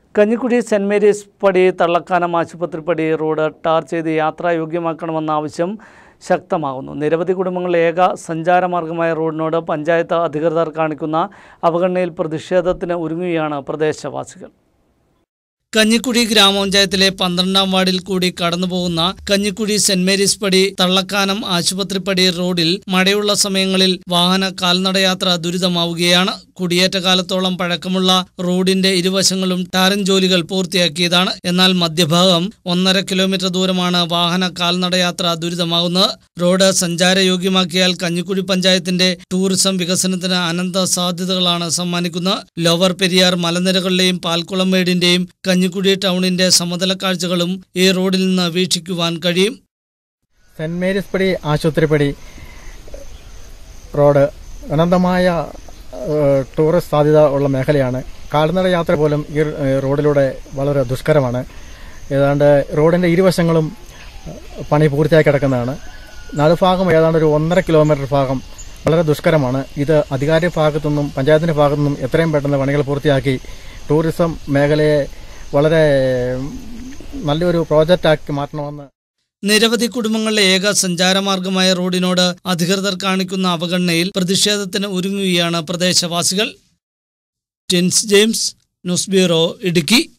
Kanjikuzhi cent Mary's പടി തള്ളക്കാനം ആശുപത്രി പടി റോഡ് ടാർ ചെയ്ത് യാത്രായോഗ്യമാക്കണമെന്ന ആവശ്യം ശക്തമാകുന്നു നിരവധി കുടുംബങ്ങൾ ഏക സഞ്ചാരമാർഗമായ റോഡിനോട് പഞ്ചായത്ത് അധികൃതർ കാണിക്കുന്ന അവഗണനയിൽ പ്രതിഷേധത്തിന് ഒരുങ്ങുകയാണ് പ്രദേശവാസികൾ കഞ്ഞിക്കുഴി ഗ്രാമപഞ്ചായത്തിലെ പന്ത്രണ്ടാം വാർഡിൽ കൂടി കടന്നുപോകുന്ന കഞ്ഞിക്കുഴി സെന്റ് മേരീസ് പടി തള്ളക്കാനം ആശുപത്രിപ്പടി റോഡിൽ മഴയുള്ള സമയങ്ങളിൽ വാഹന കാൽനടയാത്ര ദുരിതമാവുകയാണ് കുടിയേറ്റ കാലത്തോളം പഴക്കമുള്ള റോഡിന്റെ ഇരുവശങ്ങളും ടാറിംഗ് ജോലികൾ പൂർത്തിയാക്കിയതാണ് എന്നാൽ മധ്യഭാഗം ഒന്നര കിലോമീറ്റർ ദൂരമാണ് വാഹന കാൽനടയാത്ര ദുരിതമാകുന്നത് റോഡ് സഞ്ചാരയോഗ്യമാക്കിയാൽ കഞ്ഞിക്കുഴി പഞ്ചായത്തിന്റെ ടൂറിസം വികസനത്തിന് അനന്ത സാധ്യതകളാണ് സമ്മാനിക്കുന്നത് ലോവർ പെരിയാർ മലനിരകളിലെയും പാൽക്കുളം മേടിന്റെയും കഞ്ഞിക്കുഴി ടൗണിന്റെ സമതല കാഴ്ചകളും ഈ റോഡിൽ നിന്ന് വീക്ഷിക്കുവാൻ കഴിയും സെന്റ് മേരീസ് പടി ആശുപത്രിപ്പടി റോഡ് അനന്തമായ ഏഹ്, ടൂറിസ്റ്റ് സാധ്യത ഉള്ള മേഖലയാണ് കാൽനട യാത്ര പോലും ഈ ഏഹ്, റോഡിലൂടെ വളരെ ദുഷ്കരമാണ് ഏതാണ്ട് റോഡിന്റെ ഇരുവശങ്ങളും ഏഹ്, പണി പൂർത്തിയായി കിടക്കുന്നതാണ് നടുഭാഗം ഏതാണ്ട് ഒരു ഒന്നര കിലോമീറ്റർ ഭാഗം വളരെ ദുഷ്കരമാണ് ഇത് അധികാരി ഭാഗത്തുനിന്നും പഞ്ചായത്തിന്റെ ഭാഗത്തുനിന്നും എത്രയും പെട്ടെന്ന് പണികൾ പൂർത്തിയാക്കി ടൂറിസം മേഖലയെ വളരെ നല്ലൊരു പ്രോജക്റ്റാക്കി മാറ്റണമെന്ന് നിരവധി കുടുംബങ്ങളുടെ ഏക സഞ്ചാരമാർഗമായ റോഡിനോട് അധികൃതർ കാണിക്കുന്ന അവഗണനയിൽ പ്രതിഷേധത്തിന് ഒരുങ്ങുകയാണ് പ്രദേശവാസികൾ Tins James news bureau Idukki